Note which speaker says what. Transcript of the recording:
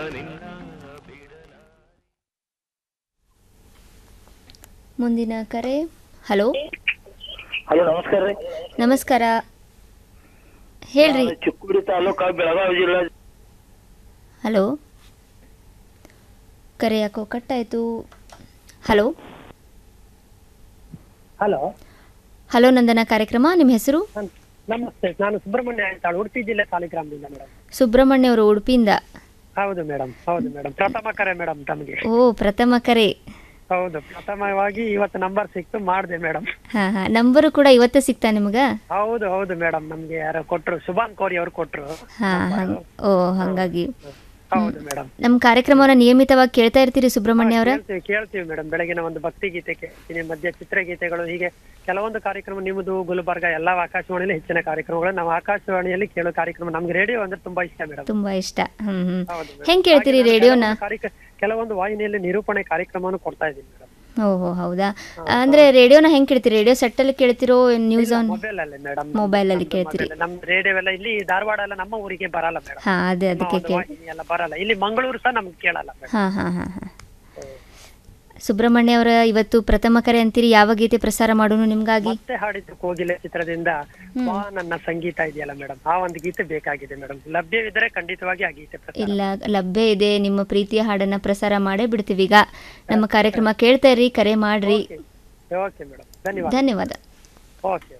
Speaker 1: ಮುಂದಿನ ಕರೆ hello
Speaker 2: hello ನಮಸ್ಕಾರ ರೀ
Speaker 1: ನಮಸ್ಕಾರ ಹೇಳ್ರಿ
Speaker 2: ನಾನು ಚಿಕ್ಕೋಡಿ ತಾಲೂಕ ಬೆಳಗಾವಿ ಜಿಲ್ಲಾ
Speaker 1: ಹಲೋ ಕರೆ ಯಾಕೋ ಕಟ್ಟಾಯಿತು ಹಲೋ
Speaker 3: ಹಲೋ
Speaker 1: ಹಲೋ ನಂದನ ಕಾರ್ಯಕ್ರಮ ನಿಮ್ಮ ಹೆಸರು
Speaker 3: ನಮಸ್ತೆ ನಾನು ಸುಬ್ರಹ್ಮಣ್ಯ ಅಂತ ಉಡುಪಿ ಜಿಲ್ಲೆ ಸಾಲಿಗ್ರಾಮದಿಂದ ಮೇಡಮ್
Speaker 1: ಸುಬ್ರಹ್ಮಣ್ಯ ಅವರು ಉಡುಪಿಯಿಂದ
Speaker 3: ಹೌದು ಮೇಡಮ್ ಹೌದು ಮೇಡಮ್ ಪ್ರಥಮ ಕರೆ ಮೇಡಮ್ ತಮಗೆ
Speaker 1: ಓ ಪ್ರಥಮ ಕರೆ
Speaker 3: ಹೌದು ಪ್ರಥಮವಾಗಿ ಇವತ್ತು ನಂಬರ್ ಸಿಕ್ತು ಮಾಡಿದೆ ಮೇಡಮ್
Speaker 1: ಹಾ ಹಾ ನಂಬರು ಕೂಡ ಇವತ್ತೇ ಸಿಗ್ತಾ ನಿಮ್ಗ
Speaker 3: ಹೌದು ಹೌದು ಮೇಡಮ್ ನಮ್ಗೆ ಯಾರೋ ಕೊಟ್ರು ಸುಭಾನ್ ಕೋರಿ ಅವರು ಕೊಟ್ರು
Speaker 1: ಹಾ ಹಂಗ್ ಓ ಹಂಗಾಗಿ
Speaker 3: ಹೌದು ಮೇಡಮ್
Speaker 1: ನಮ್ಮ ಕಾರ್ಯಕ್ರಮವನ್ನ ನಿಯಮಿತವಾಗಿ ಕೇಳ್ತಾ ಇರ್ತೀರಿ ಸುಬ್ರಹ್ಮಣ್ಯ ಅವರ
Speaker 3: ಕೇಳ್ತೀವಿ ಕೇಳ್ತೀವಿ ಮೇಡಮ್ ಬೆಳಗಿನ ಒಂದು ಭಕ್ತಿ ಗೀತೆ ಕೇಳ್ತೀನಿ ಮಧ್ಯ ಚಿತ್ರಗೀತೆಗಳು ಹೀಗೆ ಕೆಲವೊಂದು ಕಾರ್ಯಕ್ರಮ ನಿಮ್ಮದು ಗುಲ್ಬರ್ಗ ಎಲ್ಲ ಆಕಾಶವಾಣಿಯಲ್ಲಿ ಹೆಚ್ಚಿನ ಕಾರ್ಯಕ್ರಮಗಳು ನಾವು ಆಕಾಶವಾಣಿಯಲ್ಲಿ ಕೇಳೋ ಕಾರ್ಯಕ್ರಮ ನಮ್ಗೆ ರೇಡಿಯೋ ಅಂದ್ರೆ ತುಂಬಾ ಇಷ್ಟ ಮೇಡಮ್
Speaker 1: ತುಂಬಾ ಇಷ್ಟ ಹ್ಮ್ ಹ್ಮ್
Speaker 3: ಹೌದು madam.
Speaker 1: ಹೆಂಗ್ ಕೇಳ್ತೀರಿ
Speaker 3: ಹಾಗೆ ನಾನು
Speaker 1: ರೇಡಿಯೋನ
Speaker 3: ಕೆಲವೊಂದು ಕಾರ್ಯಕ್ರ- ಕೆಲವೊಂದು ವಾಹಿನಿಯಲ್ಲಿ ನಿರೂಪಣೆ ಕಾರ್ಯಕ್ರಮವನ್ನು ಕೊಡ್ತಾ ಇದ್ದೀನಿ ಮೇಡಮ್
Speaker 1: ಓಹೋ ಹೌದಾ ಅಂದ್ರೆ ರೇಡಿಯೋನ ಹೆಂಗ್ ಕೇಳ್ತೀರಿ ರೇಡಿಯೋ ಸೆಟ್ ಅಲ್ಲಿ ಕೇಳ್ತಿರೋ ನ್ಯೂಸ್ ಆನ್
Speaker 3: ಮೊಬೈಲ್ ಅಲ್ಲಿ ಮೇಡಮ್
Speaker 1: ಮೊಬೈಲ್ ಅಲ್ಲಿ ಕೇಳ್ತೀರಿ
Speaker 3: ನಮ್ ರೇಡಿಯೋ ಎಲ್ಲ ಇಲ್ಲಿ ಧಾರವಾಡ ಎಲ್ಲ ನಮ್ಮ ಊರಿಗೆ ಬರಲ್ಲ ಮೇಡಮ್
Speaker 1: ಹಾ ಅದೇ ಅದಕ್ಕೆ ಕೇಳಿ
Speaker 3: ವಾಹಿನಿ ಎಲ್ಲ ಬರಲ್ಲ ಇಲ್ಲಿ ಮಂಗಳೂರು ಸಹ ನಮ್ಗೆ ಕೇಳಲ್ಲ ಮೇಡಮ್
Speaker 1: ಹಾ ಹಾ ಹಾ ಹಾ ಸುಬ್ರಹ್ಮಣ್ಯ ಅವರ ಇವತ್ತು ಪ್ರಥಮ ಕರೆ ಅಂತೀರಿ ಯಾವ ಗೀತೆ ಪ್ರಸಾರ ಮಾಡೋನು ನಿಮ್ಗಾಗಿ
Speaker 3: ಮತ್ತೆ ಹಾಡಿದ್ದು ಕೋಗಿಲೆ ಚಿತ್ರದಿಂದ ವಾ ನನ್ನ ಸಂಗೀತ ಇದೆಯಲ್ಲ ಮೇಡಮ್ ಆ ಒಂದು ಗೀತೆ ಬೇಕಾಗಿದೆ ಮೇಡಮ್ ಲಭ್ಯವಿದ್ರೆ ಖಂಡಿತವಾಗಿ ಆ ಗೀತೆ ಪ್ರಸಾರ
Speaker 1: ಇಲ್ಲ ಲಭ್ಯ ಇದೆ ನಿಮ್ಮ ಪ್ರೀತಿಯ ಹಾಡನ್ನ ಪ್ರಸಾರ ಮಾಡೇ ಬಿಡ್ತೀವಿ ಈಗ ನಮ್ಮ ಕಾರ್ಯಕ್ರಮ ಕೇಳ್ತಾ ಇರಿ ಕರೆ ಮಾಡ್ರಿ
Speaker 3: ಓಕೆ ಮೇಡಮ್ ಧನ್ಯವಾದ
Speaker 1: ಧನ್ಯವಾದ
Speaker 3: ಓಕೆ